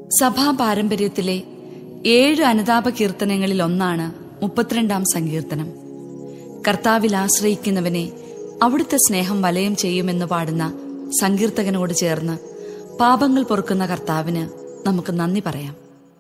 സഭാ പാരമ്പര്യത്തിലെ ഏഴ് അനുതാപ കീർത്തനങ്ങളിൽ ഒന്നാണ് മുപ്പത്തിരണ്ടാം സങ്കീർത്തനം കർത്താവിൽ ആശ്രയിക്കുന്നവനെ അവിടുത്തെ സ്നേഹം വലയം ചെയ്യുമെന്ന് പാടുന്ന സങ്കീർത്തകനോട് ചേർന്ന് പാപങ്ങൾ പൊറുക്കുന്ന കർത്താവിന് നമുക്ക് നന്ദി പറയാം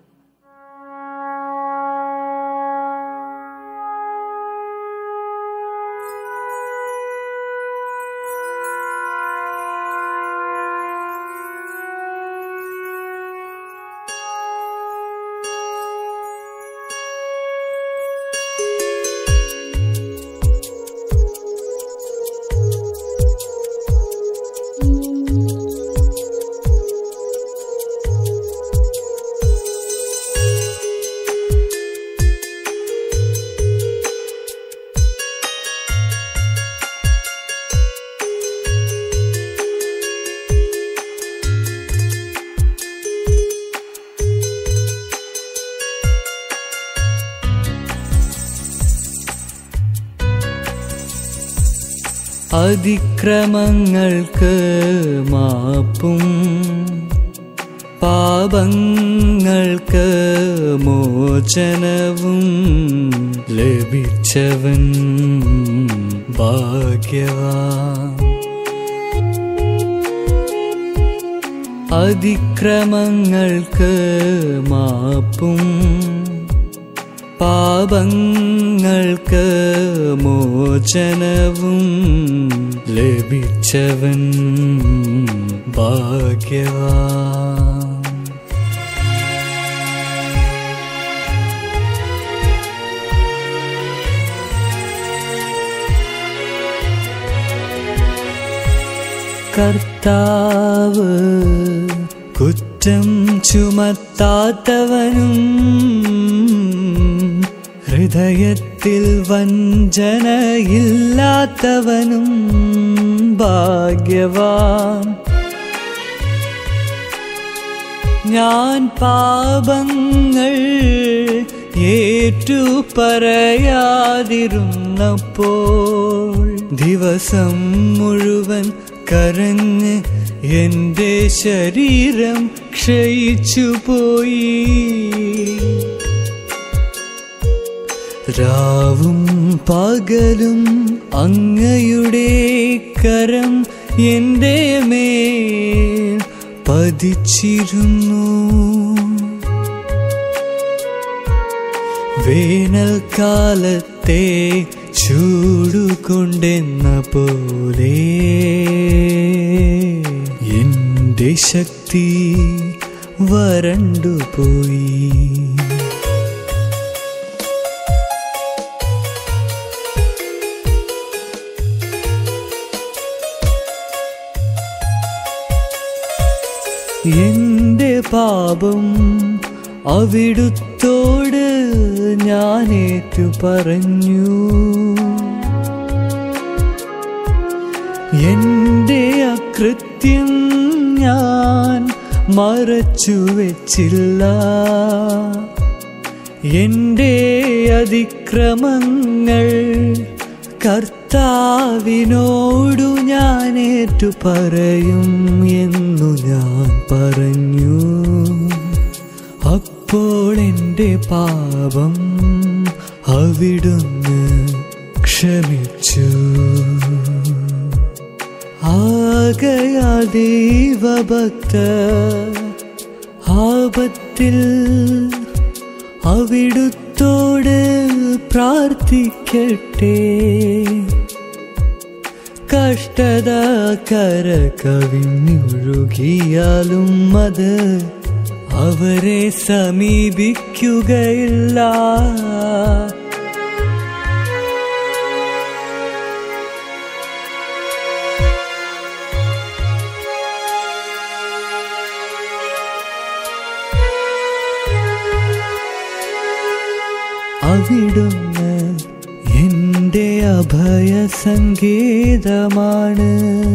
അതിക്രമങ്ങൾക്ക് മാപ്പും പാപങ്ങൾക്ക് മോചനവും ലഭിച്ചവൻ ഭാഗ്യവാൻ അതിക്രമങ്ങൾക്ക് മാപ്പും പാപങ്ങൾക്ക് മോചനവും ലഭിച്ചവൻ ഭാഗ്യവാൻ കർത്താവ് കുറ്റം ചുമത്താത്തവനും ഹൃദയത്തിൽ വഞ്ചനയില്ലാത്തവനും ഭാഗ്യവാൻ ഞാൻ പാപങ്ങൾ ഏറ്റു പറയാതിരുന്നപ്പോൾ ദിവസം മുഴുവൻ കരഞ്ഞ് എന്റെ ശരീരം ക്ഷയിച്ചു പോയി രാവും പകലും അങ്ങയുടെ കരം എൻ്റെ മേൽ പതിച്ചിരുന്നു വേനൽക്കാലത്തെ ചൂടുകൊണ്ടെന്ന പോലെ എന്റെ ശക്തി വരണ്ടുപോയി എന്റെ പാപം അവിടുത്തോട് ഞാൻ ഏറ്റു പറഞ്ഞു എന്റെ അകൃത്യം ഞാൻ മറച്ചു വെച്ചില്ല എന്റെ അതിക്രമങ്ങൾ കർത്താവിനോടു ഞാൻ ഏറ്റു പറയും എന്നു ഞാൻ പറഞ്ഞു അപ്പോൾ എൻ്റെ പാപം അവിടുന്ന് ക്ഷമിച്ചു ആകയാ ദൈവഭക്ത ആപത്തിൽ അവിടുത്തോട് പ്രാർത്ഥിക്കട്ടെ കഷ്ടത കര കവിഞ്ഞൊഴുകിയാലും അത് അവരെ സമീപിക്കുകയില്ല അവിടുന്ന് എന്റെ അഭയ സങ്കേതമാണ്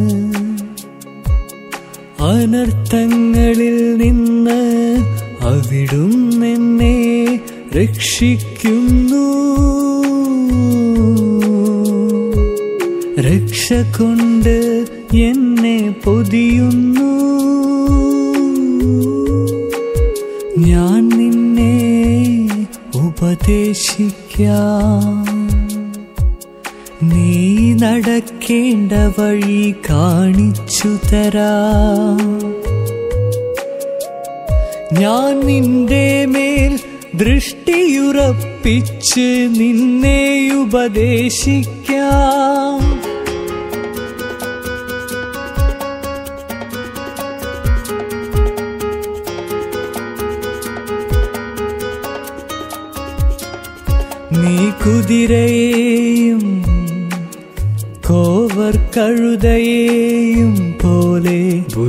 അനർത്ഥങ്ങളിൽ നിന്ന് അവിടുന്ന് എന്നെ രക്ഷിക്കുന്നു രക്ഷ കൊണ്ട് എന്നെ പൊതിയുന്നു ഉപദേശിക്കാം നീ നടക്കേണ്ട വഴി കാണിച്ചു തരാം ഞാൻ നിന്റെ മേൽ ദൃഷ്ടിയുറപ്പിച്ച് നിന്നെ ഉപദേശിക്കാം നീ കുതിരയെയും കോവർ കഴുതയെയും പോലെ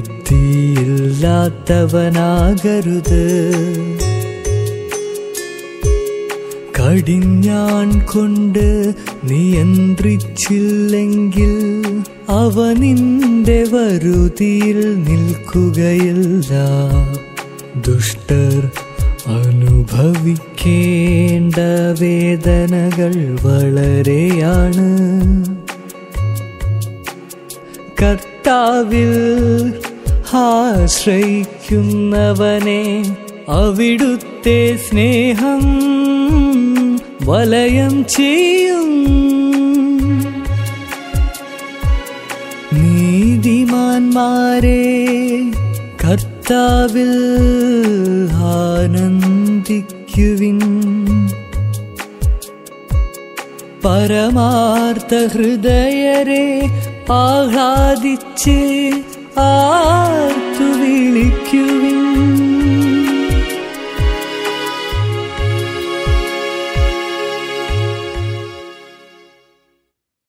ബുദ്ധിയില്ലാത്തവനാകരുത് കടിഞ്ഞാൺ കൊണ്ട് നിയന്ത്രിച്ചില്ലെങ്കിൽ അവ നിന്റെ വരുതിയിൽ നിൽക്കുകയില്ല ദുഷ്ടർ അനുഭവിക്കേണ്ട വേദനകൾ വളരെയാണ് കർത്താവിൽ ആശ്രയിക്കുന്നവനെ അവിടുത്തെ സ്നേഹം വലയം ചെയ്യും നീതിമാന്മാരെ കർത്താവിൽ ആനന്ദിക്കുവിൻ പരമാർത്ഥ ഹൃദയരെ ആഹ്ലാദിച്ച് ആർത്തു വിളിക്കുവിൻ